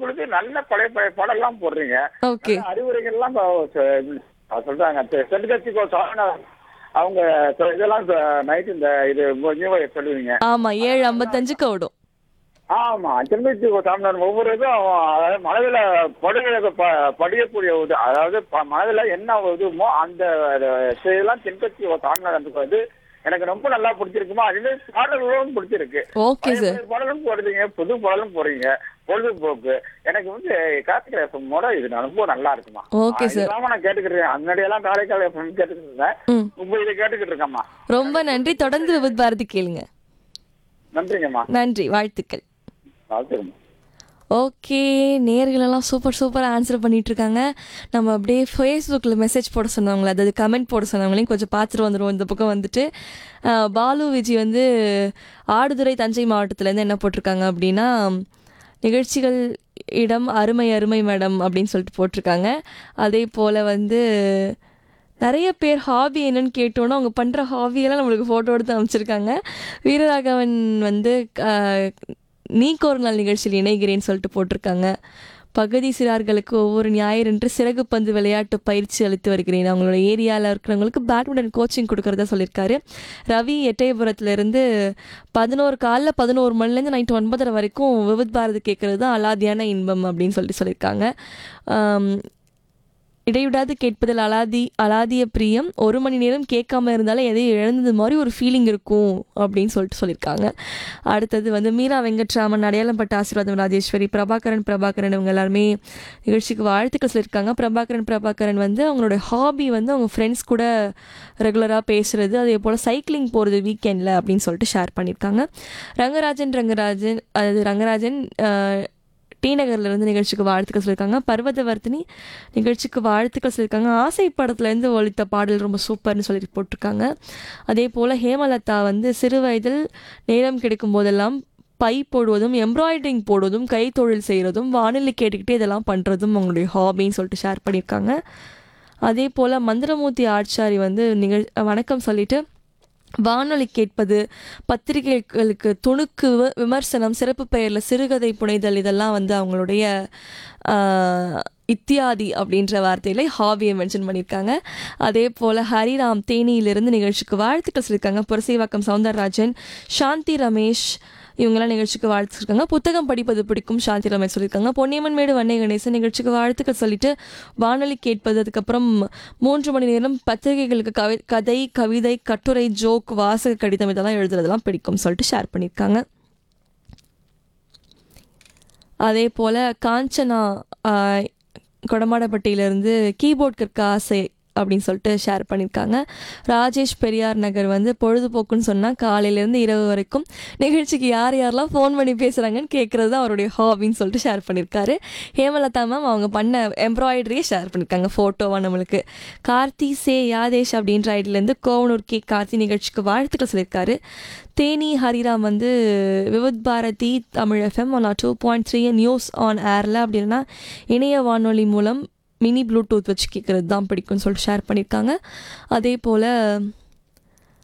கொடுத்து நல்ல பழைய பழைய படம் எல்லாம் போடுறீங்க ஓகே நல்ல அறிவுரைகள்லாம் இப்ப சொ- அது சொல்றாங்க செட்டுக்கட்சிக்கோ சாமிநாதன் அவங்க சொ- இதெல்லாம் நைட் இந்த இது நியூவை சொல்லுவீங்க ஆமா ஏழு ஐம்பத்தஞ்சுக்கு ஓடும் ஆமா திரும்பி சாமிநாதன் ஒவ்வொரு இதுவும் அவன் அதாவது மனதில் படுகிற ப- படியக்கூடிய இது அதாவது ப- மனதில் என்ன இதுமோ அந்த இதெல்லாம் தென்பத்தி சாமிநாதனுக்கு வந்து எனக்கு ரொம்ப நல்லா பிடிச்சிருக்குமா அதுவே பாடல்களும் பிடிச்சிருக்கு ஓகே சார் பழைய பாடலும் போடுறீங்க புது பாடலும் போடுறீங்க பொழுதுபோக்கு எனக்கு வந்து கார்த்திகை எஃப்எம் மோட இது ரொம்ப நல்லா இருக்குமா Okay, sir. இல்லாம நான் கேட்டுக்கிட்டு முன்னாடி எல்லாம் காரைக்கால் எஃப்எம் கேட்டுக்கிட்டு இருந்தேன் ம் இப்போ இதை கேட்டுக்கிட்டு இருக்கேம்மா ரொம்ப நன்றி தொடர்ந்து விபத் பாரதி கேளுங்க நன்றிங்கம்மா நன்றி வாழ்த்துக்கள் வாழ்த்துக்கம்மா ஓகே நேர்களெல்லாம் சூப்பர் சூப்பராக ஆன்சர் பண்ணிட்டு இருக்காங்க நம்ம அப்படியே ஃபேஸ்புக்கில் மெசேஜ் போட சொன்னவங்களே அதாவது கமெண்ட் போட சொன்னவங்களையும் கொஞ்சம் பார்த்துட்டு வந்துடுவோம் இந்த பக்கம் வந்துட்டு அஹ், பாலு விஜி வந்து ஆடுதுறை தஞ்சை மாவட்டத்துலேருந்து என்ன போட்டிருக்காங்க அப்படின்னா நிகழ்ச்சிகள் இடம் அருமை அருமை மேடம் அப்படின்னு சொல்லிட்டு போட்டிருக்காங்க அதே போல் வந்து நிறைய பேர் ஹாபி என்னன்னு கேட்டோன்னா அவங்க பண்ணுற ஹாபியெல்லாம் நம்மளுக்கு ஃபோட்டோ எடுத்து அமைச்சிருக்காங்க வீரராகவன் வந்து அஹ், நீக்கு ஒரு நாள் நிகழ்ச்சியில் இணைகிறேன்னு சொல்லிட்டு போட்டிருக்காங்க பகுதி சிறார்களுக்கு ஒவ்வொரு ஞாயிறன்று சிறகு பந்து விளையாட்டு பயிற்சி அளித்து வருகிறேன் அவங்களோட ஏரியாவில் இருக்கிறவங்களுக்கு பேட்மிண்டன் கோச்சிங் கொடுக்கறதா சொல்லியிருக்காரு ரவி எட்டயபுரத்துலேருந்து பதினோரு காலைல பதினோரு மணிலேருந்து நைட்டு ஒன்பதரை வரைக்கும் விவித் பாரதி கேட்குறது தான் அலாதியான இன்பம் அப்படின்னு சொல்லிட்டு சொல்லியிருக்காங்க ஆம், இடைவிடாது கேட்பதில் அலாதி அலாதிய பிரியம் ஒரு மணி நேரம் கேட்காம இருந்தாலும் எதையும் இழந்தது மாதிரி ஒரு ஃபீலிங் இருக்கும் அப்படின்னு சொல்லிட்டு சொல்லியிருக்காங்க அடுத்தது வந்து மீரா வெங்கட்ராமன் அடையாளம்பட்ட ஆசீர்வாதம் ராஜேஸ்வரி பிரபாகரன் பிரபாகரன் இவங்க எல்லாருமே நிகழ்ச்சிக்கு வாழ்த்துக்கள் சொல்லியிருக்காங்க பிரபாகரன் பிரபாகரன் வந்து அவங்களோட ஹாபி வந்து அவங்க ஃப்ரெண்ட்ஸ் கூட ரெகுலராக பேசுறது அதே போல் சைக்கிளிங் போகிறது வீக்கெண்டில் அப்படின்னு சொல்லிட்டு ஷேர் பண்ணியிருக்காங்க ரங்கராஜன் ரங்கராஜன் அதாவது ரங்கராஜன் அஹ், டி நகர்ல இருந்து நிகழ்ச்சிக்கு வாழ்த்துக்கள் சொல்லியிருக்காங்க பர்வதவர்த்தினி நிகழ்ச்சிக்கு வாழ்த்துக்கள் சொல்லியிருக்காங்க ஆசை படத்துலேருந்து ஒழித்த பாடல் ரொம்ப சூப்பர்னு சொல்லி போட்டிருக்காங்க அதே போல் ஹேமலதா வந்து சிறு வயதில் நேரம் கிடைக்கும் போதெல்லாம் பை போடுவதும் எம்ப்ராய்டரிங் போடுவதும் கைத்தொழில் செய்கிறதும் வானிலை கேட்டுக்கிட்டே இதெல்லாம் பண்ணுறதும் அவங்களுடைய ஹாபின்னு சொல்லிட்டு ஷேர் பண்ணியிருக்காங்க அதே போல் மந்திரமூர்த்தி ஆச்சாரி வந்து நிகழ் வணக்கம் சொல்லிட்டு வானொலி கேட்பது பத்திரிகைகளுக்கு துணுக்கு வி- விமர்சனம் சிறப்பு பெயரில் சிறுகதை புனைதல் இதெல்லாம் வந்து அவங்களுடைய ஆஹ், இத்தியாதி அப்படின்ற வார்த்தையில ஹாபியை மென்ஷன் பண்ணியிருக்காங்க அதே போல் ஹரிராம் தேனியிலிருந்து நிகழ்ச்சிக்கு வாழ்த்துக்கள் சொல்லியிருக்காங்க புரசைவாக்கம் சவுந்தரராஜன் சாந்தி ரமேஷ் இவங்கெல்லாம் நிகழ்ச்சிக்கு வாழ்த்துருக்காங்க புத்தகம் படிப்பது பிடிக்கும் சாந்தி ரமேஷ் சொல்லியிருக்காங்க பொன்னியம்மன் மேடு வண்ணை கணேசன் நிகழ்ச்சிக்கு வாழ்த்துக்கள் சொல்லிட்டு வானொலி கேட்பது அதுக்கப்புறம் மூன்று மணி நேரம் பத்திரிகைகளுக்கு கவி கதை கவிதை கட்டுரை ஜோக் வாசக கடிதம் இதெல்லாம் எழுதுறதெல்லாம் பிடிக்கும் சொல்லிட்டு ஷேர் பண்ணியிருக்காங்க அதே போல் காஞ்சனா ஆஹ், கொடமாடப்பட்டியிலேருந்து கீபோர்ட் கற்க ஆசை அப்படின்னு சொல்லிட்டு ஷேர் பண்ணியிருக்காங்க ராஜேஷ் பெரியார் நகர் வந்து பொழுதுபோக்குன்னு சொன்னால் காலையிலேருந்து இரவு வரைக்கும் நிகழ்ச்சிக்கு யார் யாரெல்லாம் ஃபோன் பண்ணி பேசுகிறாங்கன்னு கேட்குறது தான் அவருடைய ஹாபின்னு சொல்லிட்டு ஷேர் பண்ணியிருக்காரு ஹேமலதா மேம் அவங்க பண்ண எம்ப்ராய்டரியே ஷேர் பண்ணியிருக்காங்க ஃபோட்டோவாக நம்மளுக்கு கார்த்தி சே யாதேஷ் அப்படின்ற ஐடியிலேருந்து கோவனூர் கே கார்த்தி நிகழ்ச்சிக்கு வாழ்த்துக்கள் சொல்லியிருக்காரு தேனி ஹரிராம் வந்து Vividh Bharati Tamil FM one two point three news on ஏரில் அப்படின்னா இணைய வானொலி மூலம் மினி ப்ளூடூத் வச்சு கேட்குறது தான் பிடிக்கும்னு சொல்லிட்டு ஷேர் பண்ணியிருக்காங்க அதே போல்